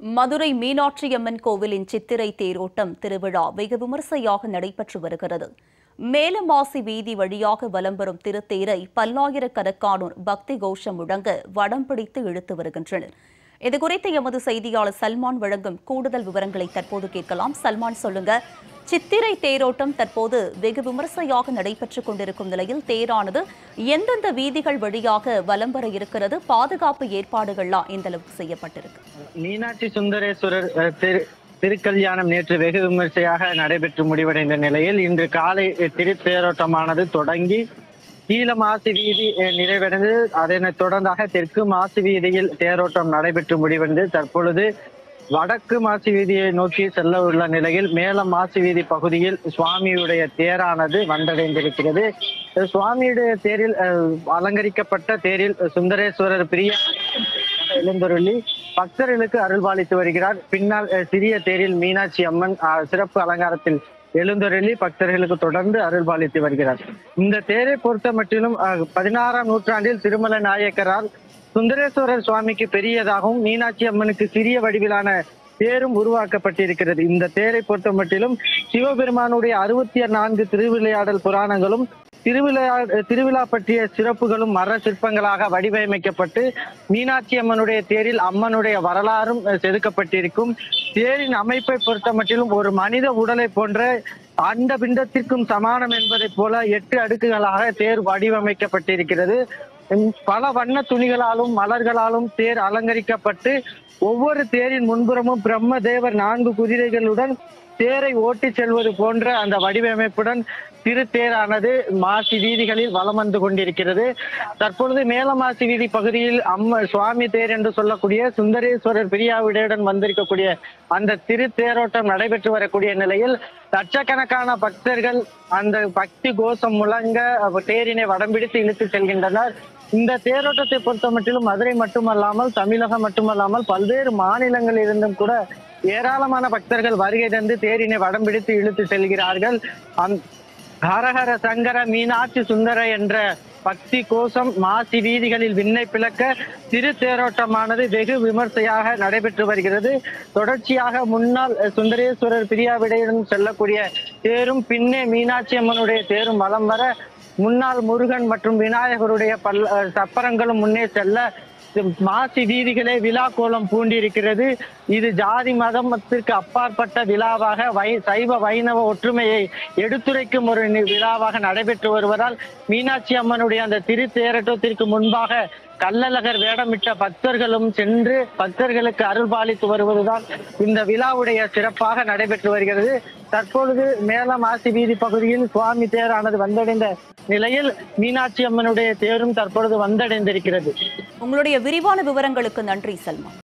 மதுரை மீனாட்சியம்மன் கோவிலின் சித்திரை தேரோட்டம் திருவிழா வெகு விமர்சையாக நடைபெற்று வருகிறது மேலமாசி வீதி வழியாக வலம் வரும் திருத்தேரை பல்லாயிரக்கணக்கானோர் பக்தி கோஷம் முழங்க வடம் பிடித்து இழுத்து வருகின்றனர் இதுகுறித்து எமது செய்தியாளர் சல்மான் வழங்கும் கூடுதல் விவரங்களை தற்போது கேட்கலாம் சல்மான் சொல்லுங்க சித்திரை தேரோட்டம் தற்போது வெகு விமர்சையாக நடைபெற்றுக் கொண்டிருக்கும் நிலையில் தேரானது எந்தெந்த வீதிகள் வழியாக வலம் வர இருக்கிறது பாதுகாப்பு ஏற்பாடுகள்லாம் எந்த அளவுக்கு செய்யப்பட்டிருக்கு மீனாட்சி சுந்தரேஸ்வரர் அஹ், திரு திருக்கல்யாணம் நேற்று வெகு விமர்சையாக நடைபெற்று முடிவடைந்த நிலையில் இன்று காலை அஹ், திருத்தேரோட்டமானது தொடங்கி கீழ மாசி வீதி அஹ், நிறைவடைந்து அதனைத் தொடர்ந்தாக தெற்கு மாசி வீதியில் தேரோட்டம் நடைபெற்று முடிவடைந்து தற்பொழுது வடக்கு மாசி வீதியை நோக்கி செல்ல உள்ள நிலையில் மேல மாசி வீதி பகுதியில் சுவாமியுடைய தேரானது வந்தடைந்திருக்கிறது அஹ், சுவாமியுடைய தேரில் அஹ், அலங்கரிக்கப்பட்ட தேரில் சுந்தரேஸ்வரர் பிரிய எழுந்தருளி பக்தர்களுக்கு அருள்பாலித்து வருகிறார் பின்னால் அஹ், சிறிய தேரில் மீனாட்சி அம்மன் அஹ், சிறப்பு அலங்காரத்தில் எழுந்தருளி பக்தர்களுக்கு தொடர்ந்து அருள்பாலித்து வருகிறார் இந்த தேரை பொறுத்த மட்டிலும் அஹ், பதினாறாம் நூற்றாண்டில் திருமல நாயக்கரால் சுந்தரேஸ்வரர் சுவாமிக்கு பெரியதாகவும் மீனாட்சி அம்மனுக்கு சிறிய வடிவிலான தேரும் உருவாக்கப்பட்டிருக்கிறது இந்த தேரை பொறுத்த மட்டிலும் சிவபெருமானுடைய அறுபத்தி நான்கு திருவிளையாடல் புராணங்களும் திருவிழா திருவிழா பற்றிய சிறப்புகளும் மர சிற்பங்களாக வடிவமைக்கப்பட்டு மீனாட்சி அம்மனுடைய தேரில் அம்மனுடைய வரலாறும் அஹ், செதுக்கப்பட்டிருக்கும் தேரின் அமைப்பை பொறுத்த மட்டிலும் ஒரு மனித உடலை போன்ற அந்த பிண்டத்திற்கும் சமானம் என்பதைப் போல எட்டு அடுக்குகளாக தேர் வடிவமைக்கப்பட்டிருக்கிறது உம், பல வண்ண துணிகளாலும் மலர்களாலும் தேர் அலங்கரிக்கப்பட்டு ஒவ்வொரு தேரின் முன்புறமும் பிரம்ம தேவர் நான்கு குதிரைகளுடன் தேரை ஓட்டி செல்வது போன்ற அந்த வடிவமைப்புடன் திருத்தேரானது மாசி வீதிகளில் வலம் வந்து கொண்டிருக்கிறது தற்பொழுது மேலமாசி வீதி பகுதியில் அம்ம சுவாமி தேர் என்று சொல்லக்கூடிய சுந்தரேஸ்வரர் பிரியாவிடையுடன் வந்திருக்கக்கூடிய அந்த திருத்தேரோட்டம் நடைபெற்று வரக்கூடிய நிலையில் லட்சக்கணக்கான பக்தர்கள் அந்த பக்தி கோஷம் முழங்க அவ- தேரினை வடம்பிடித்து இழுத்து செல்கின்றனர் இந்த தேரோட்டத்தை பொறுத்த மட்டிலும் மதுரை மட்டுமல்லாமல் தமிழகம் மட்டுமல்லாமல் பல்வேறு மாநிலங்களில் இருந்தும் கூட ஏராளமான பக்தர்கள் வருகை தந்து தேரினை வடம் பிடித்து இழுத்து செல்கிறார்கள் அந் ஹரஹர சங்கர மீனாட்சி சுந்தர என்ற பக்தி கோஷம் மாசி வீதிகளில் விண்ணை பிளக்க திரு தேரோட்டமானது வெகு விமர்சையாக நடைபெற்று வருகிறது தொடர்ச்சியாக முன்னாள் அஹ், சுந்தரேஸ்வரர் பிரியாவிடையுடன் செல்லக்கூடிய தேரும் பின்னே மீனாட்சி அம்மனுடைய தேரும் வலம் வர முன்னாள் முருகன் மற்றும் விநாயகருடைய பல் அஹ், சப்பரங்களும் முன்னே செல்ல மாசி வீதிகளே விழா கோலம் பூண்டிருக்கிறது இது ஜாதி மதத்திற்கு அப்பாற்பட்ட விழாவாக வை சைவ வைணவ ஒற்றுமையை எடுத்துரைக்கும் ஒரு நி- விழாவாக நடைபெற்று வருவதால் மீனாட்சி அம்மனுடைய அந்த திருத்தேரட்டத்திற்கு முன்பாக கள்ளழகர் வேடமிட்ட பக்தர்களும் சென்று பக்தர்களுக்கு அருள்பாலித்து வருவதுதான் இந்த விழாவுடைய சிறப்பாக நடைபெற்று வருகிறது தற்பொழுது மேலம் ஆசி வீதி பகுதியில் சுவாமி தேரானது வந்தடைந்த நிலையில் மீனாட்சி அம்மனுடைய தேரும் தற்பொழுது வந்தடைந்திருக்கிறது உங்களுடைய விரிவான விவரங்களுக்கு நன்றி சல்மான்